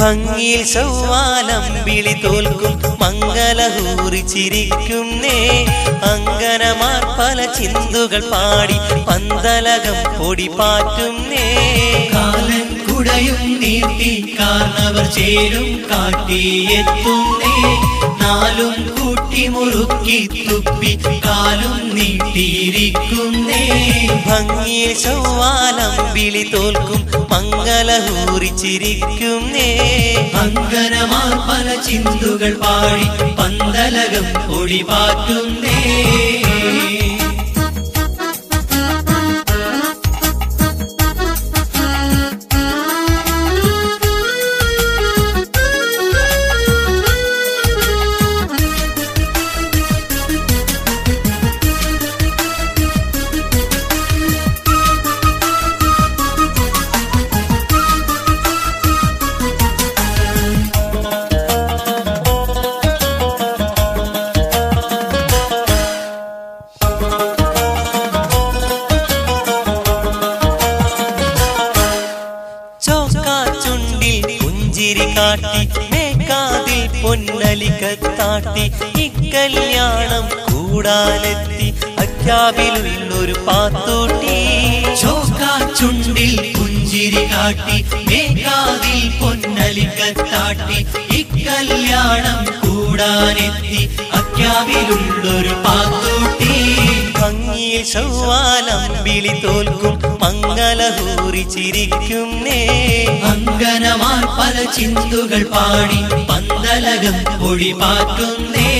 ഭംഗിയിൽ ചൊവ്വാലം വിളി തോൽക്കും മംഗലഹൂറി ചിരിക്കുന്നേ അങ്കനമാർ പല ചിന്തുകൾ പാടി പന്തലകം പൊടി പാറ്റുന്നേ കാലൻ കുടയും നീട്ടി കാരണവർ ചേരും കാട്ടിയെത്തുന്നേ നാലും കൂട്ടി മുറുക്കി തുപ്പി കാലും നീട്ടിയിരിക്കുന്നേ ഭംഗിയിൽ ചൊവ്വാലം വിളി തോൽക്കും മംഗലഹൂറി ചിരിക്കുന്നേ അങ്കനമാർ പല ചിന്തുകൾ പാടി പന്തലകം ഒടിപാറ്റുന്നേ ചോക്കാച്ചുണ്ടിൽ പുഞ്ചിരി കാട്ടി മേക്കാതിൽ പൊന്നലിക്കത്താട്ടി ഇക്കല്യാണം കൂടാനെത്തി അക്കാവിലുള്ളൊരു പാത്തൂട്ടി ചോക്കാ ചുണ്ടിൽ പുഞ്ചിരി കാട്ടി മേഘാതിൽ പൊന്നലിക്കത്താട്ടി ഇക്കല്യാണം കൂടാനെത്തി അക്കാവിലുള്ളൊരു പാത്തൂട്ടി ഭംഗിയിൽ ചൊവ്വാലം വിളി തോൽക്കും മംഗലഹൂറി ചിരിക്കുന്നേ അങ്കനമാർ പല ചിന്തുകൾ പാടി പന്തലകം ഒഴിപാറ്റുന്നേ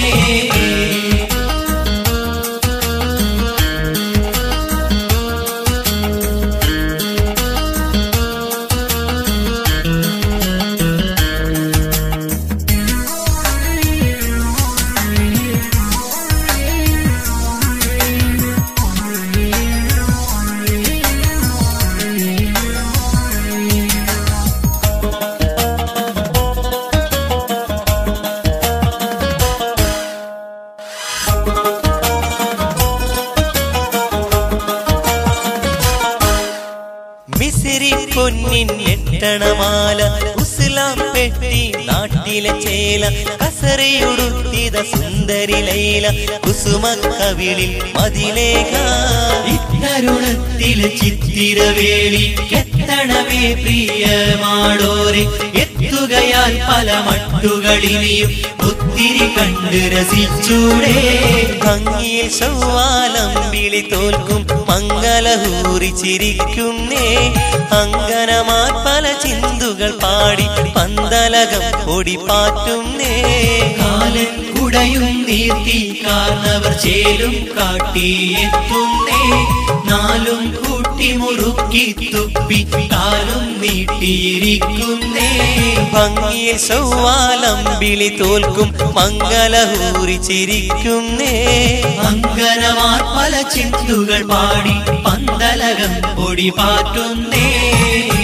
മിസിരി പൊന്നിൻ എട്ടണമാല ഉസ്ലാം പെട്ടി നാട്ടിലെ ചേല കസരയുടുത്തിത സുന്ദരി ലൈല കുസുമ കവിളിൽ മതിലേഖ ഇത്തരുണത്തിലെ ചിത്തിരവേളി കെത്തണമേ പ്രിയമാടോരെ എത്തുകയാൽ പല മട്ടുകളിനിയും ഒത്തിരി കണ്ട് രസിച്ചൂടെ ഭംഗിയിൽ ചൊവ്വാലം വിളി തോൽക്കും മംഗലഹൂറി ചിരിക്കുന്നേ അങ്കനമാർ പല ചിന്തുകൾ പാടി പന്തലകം പൊടി പാറ്റുന്നേ കാലൻ കുടയും നീർത്തി കാരണവർ ചേലും കാട്ടിയെത്തുന്നേ നാലും കൂട്ടി മുറുക്കി തുപ്പി കാലും നീട്ടിയിരിക്കുന്നേ ഭംഗിയിൽ ചൊവ്വാലം വിളി തോൽക്കും മംഗലഹൂറി ചിരിക്കുന്നേ അങ്കനമാർ പല ചിന്തുകൾ പാടി പന്തലകം പൊടി പാറ്റുന്നേ